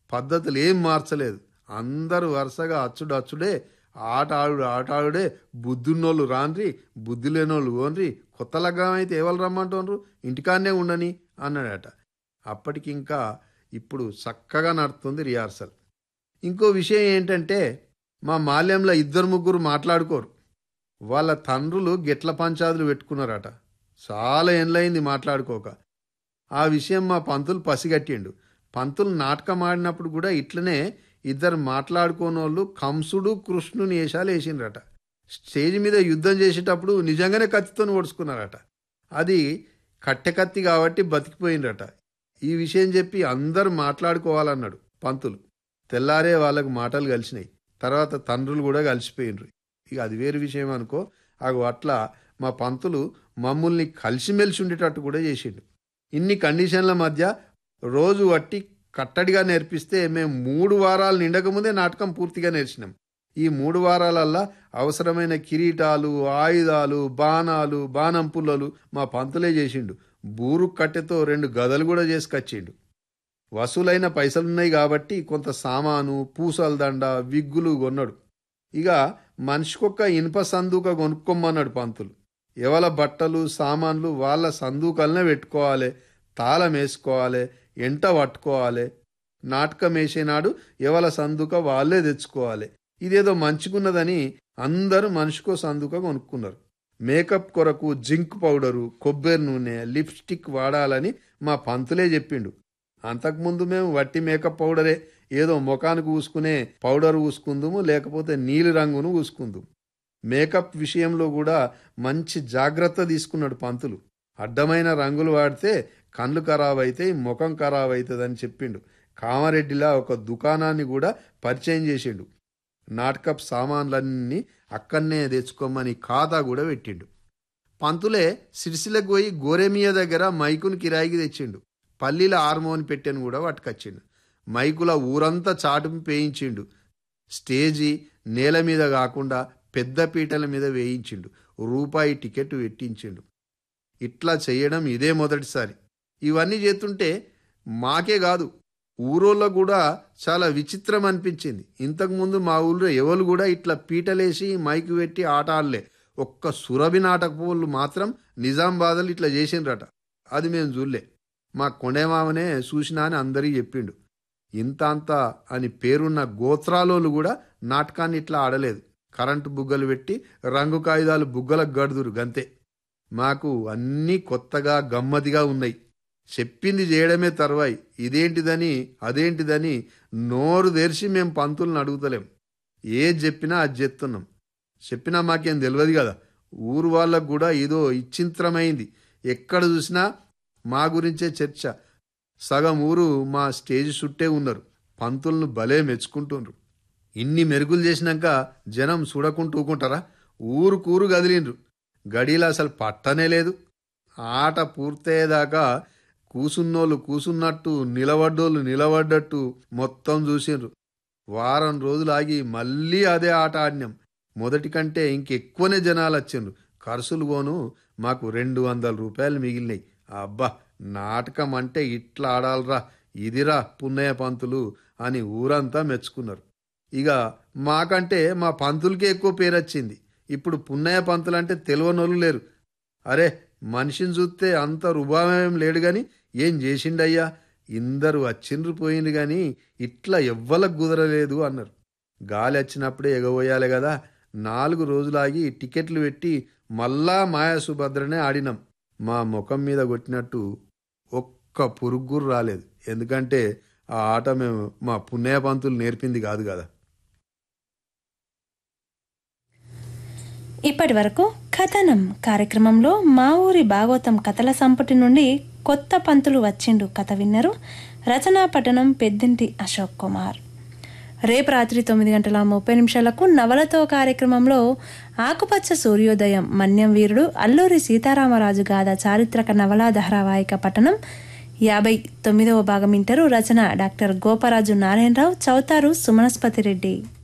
పద్ధతులు ఏం మార్చలేదు అందరూ వరుసగా అచ్చుడు అచ్చుడే ఆట ఆడుడు ఆట ఆడుడే బుద్ధున్నోళ్ళు రాన్రి బుద్ధి లేనోళ్ళు ఓన్రి కొత్త లగ్గం అయితే ఎవరు రమ్మంటుండ్రు ఇంటికాన్నే ఉండని అన్నాడట అప్పటికి ఇంకా ఇప్పుడు చక్కగా నడుస్తుంది రిహార్సల్ ఇంకో విషయం ఏంటంటే మా మాల్యంలో ఇద్దరు ముగ్గురు మాట్లాడుకోరు వాళ్ళ తండ్రులు గిట్ల పంచాదులు పెట్టుకున్నారట చాలా ఏండ్లయింది మాట్లాడుకోక ఆ విషయం మా పంతులు పసిగట్టిండు పంతులు నాటకం ఆడినప్పుడు కూడా ఇట్లనే ఇద్దరు మాట్లాడుకోనోళ్ళు కంసుడు కృష్ణుని వేషాలు వేసిండ్రట స్టేజ్ మీద యుద్ధం చేసేటప్పుడు నిజంగానే కత్తితో ఓడుచుకున్నారట అది కట్టె కత్తి కాబట్టి బతికిపోయిండ్రట ఈ విషయం చెప్పి అందరు మాట్లాడుకోవాలన్నాడు పంతులు తెల్లారే వాళ్ళకు మాటలు కలిసినాయి తర్వాత తండ్రులు కూడా కలిసిపోయినరు ఇక అది వేరు విషయం అనుకో అగో అట్లా మా పంతులు మమ్మల్ని కలిసిమెలిసి ఉండేటట్టు కూడా చేసిండు ఇన్ని కండిషన్ల మధ్య రోజు వట్టి కట్టడిగా నేర్పిస్తే మేము మూడు వారాలు నిండకముందే నాటకం పూర్తిగా నేర్చినాం ఈ మూడు వారాలల్లా అవసరమైన కిరీటాలు ఆయుధాలు బాణాలు బాణం పుల్లలు మా పంతులే చేసిండు బూరు కట్టెతో రెండు గదలు కూడా చేసుకొచ్చిండు వసూలైన పైసలున్నాయి కాబట్టి కొంత సామాను పూసల దండ విగ్గులు కొన్నాడు ఇక మనిషికొక్క ఇనుప సందూక కొనుక్కోమన్నాడు పంతులు ఎవల బట్టలు సామాన్లు వాళ్ళ సందూకలనే పెట్టుకోవాలి తాళం వేసుకోవాలి ఎంట పట్టుకోవాలి నాటకం వేసేనాడు ఎవల సందుక వాళ్ళే తెచ్చుకోవాలి ఇదేదో మంచిగున్నదని అందరూ మనిషికో సందుక కొనుక్కున్నారు మేకప్ కొరకు జింక్ పౌడరు కొబ్బరి నూనె లిప్స్టిక్ వాడాలని మా పంతులే చెప్పిండు అంతకుముందు మేము వట్టి మేకప్ పౌడరే ఏదో ముఖానికి పూసుకునే పౌడర్ పూసుకుందుము లేకపోతే నీలి రంగును పూసుకుందుము మేకప్ విషయంలో కూడా మంచి జాగ్రత్త తీసుకున్నాడు పంతులు అడ్డమైన రంగులు వాడితే కళ్ళు ఖరాబ్ అయితే ముఖం ఖరాబ్ అవుతుందని చెప్పిండు కామారెడ్డిలా ఒక దుకాణాన్ని కూడా పరిచయం చేసిండు నాటకప్ సామాన్లన్నీ అక్కడనే తెచ్చుకోమని ఖాతా కూడా పెట్టిండు పంతులే సిరిసిలకు పోయి గోరెమియ దగ్గర మైకును కిరాయికి తెచ్చిండు పల్లీల హార్మోన్ పెట్టెను కూడా పట్టుకొచ్చిండు మైకుల ఊరంతా చాటు పేయించిండు స్టేజి నేల మీద కాకుండా పెద్ద పీటల మీద వేయించిండు రూపాయి టికెట్ పెట్టించిండు ఇట్లా చేయడం ఇదే మొదటిసారి ఇవన్నీ చేస్తుంటే మాకే కాదు ఊరోళ్ళకు కూడా చాలా విచిత్రం అనిపించింది ఇంతకుముందు మా ఊళ్ళో ఎవరు కూడా ఇట్లా పీటలేసి మైకు పెట్టి ఆట ఆడలే ఒక్క సురభి నాటకపోళ్ళు మాత్రం నిజామాబాద్లు ఇట్లా చేసిండ్రట అది మేము చూడలే మా కొండేమామనే చూసినా అని అందరికీ చెప్పిండు ఇంత అంత అని పేరున్న గోత్రాలోళ్ళు కూడా నాటకాన్ని ఇట్లా ఆడలేదు కరెంటు బుగ్గలు పెట్టి రంగు కాగితాలు బుగ్గలకు గడుదురు గంతే మాకు అన్నీ కొత్తగా గమ్మతిగా ఉన్నాయి చెప్పింది చేయడమే తర్వాయి ఇదేంటిదని అదేంటిదని నోరు తెరిచి మేము పంతులను అడుగుతలేం ఏది చెప్పినా అది చెప్తున్నాం చెప్పినా మాకేం తెలియదు కదా ఊరు వాళ్ళకు కూడా ఏదో ఇచ్చింత్రమైంది ఎక్కడ చూసినా మా గురించే చర్చ సగం ఊరు మా స్టేజ్ చుట్టే ఉన్నారు పంతులను భలే మెచ్చుకుంటుండ్రు ఇన్ని మెరుగులు చేసినాక జనం చూడకుంటూ ఊకుంటారా ఊరు కూరు కదిలిండ్రు గడిలో అసలు పట్టనే లేదు ఆట పూర్తయ్యేదాకా కూసున్నోళ్ళు కూసున్నట్టు నిలబడ్డోళ్ళు నిలబడ్డట్టు మొత్తం చూసిండ్రు వారం రోజులు ఆగి మళ్ళీ అదే ఆట ఆడినాం మొదటి కంటే ఇంకెక్కువనే జనాలు వచ్చిండ్రు ఖర్చులు పోను మాకు రెండు వందల రూపాయలు మిగిలినాయి అబ్బా నాటకం అంటే ఇట్లా ఆడాలరా ఇదిరా పున్నయ్య పంతులు అని ఊరంతా మెచ్చుకున్నారు ఇక మాకంటే మా పంతులకే ఎక్కువ పేరు వచ్చింది ఇప్పుడు పున్నయ్య పంతులు అంటే తెలియనోళ్ళు లేరు అరే మనిషిని చూస్తే అంత రుభావేం లేడు గాని ఏం చేసిండయ్యా ఇందరు వచ్చిండ్రు పోయిండు గాని ఇట్లా ఎవ్వలకు కుదరలేదు అన్నారు గాలి వచ్చినప్పుడే ఎగబోయాలి కదా నాలుగు రోజులాగి టికెట్లు పెట్టి మళ్ళా మాయా సుభద్రనే ఆడినాం మా ముఖం మీద కొట్టినట్టు ఒక్క పురుగ్గురు రాలేదు ఎందుకంటే ఆ ఆట మేము మా పున్నయ్య పంతులు నేర్పింది కాదు కదా ఇప్పటి వరకు కథనం కార్యక్రమంలో మా ఊరి భాగవతం కథల సంపుటి నుండి కొత్త పంతులు వచ్చిండు కథ విన్నరు రచనా పఠనం పెద్దింటి అశోక్ కుమార్ రేపు రాత్రి తొమ్మిది గంటల ముప్పై నిమిషాలకు నవలతో కార్యక్రమంలో ఆకుపచ్చ సూర్యోదయం మన్యం వీరుడు అల్లూరి సీతారామరాజు గాథ చారిత్రక నవలా ధారావాహిక పఠనం యాభై తొమ్మిదవ భాగం ఇంటరు రచన డాక్టర్ గోపరాజు నారాయణరావు చౌతారు సుమనస్పతి రెడ్డి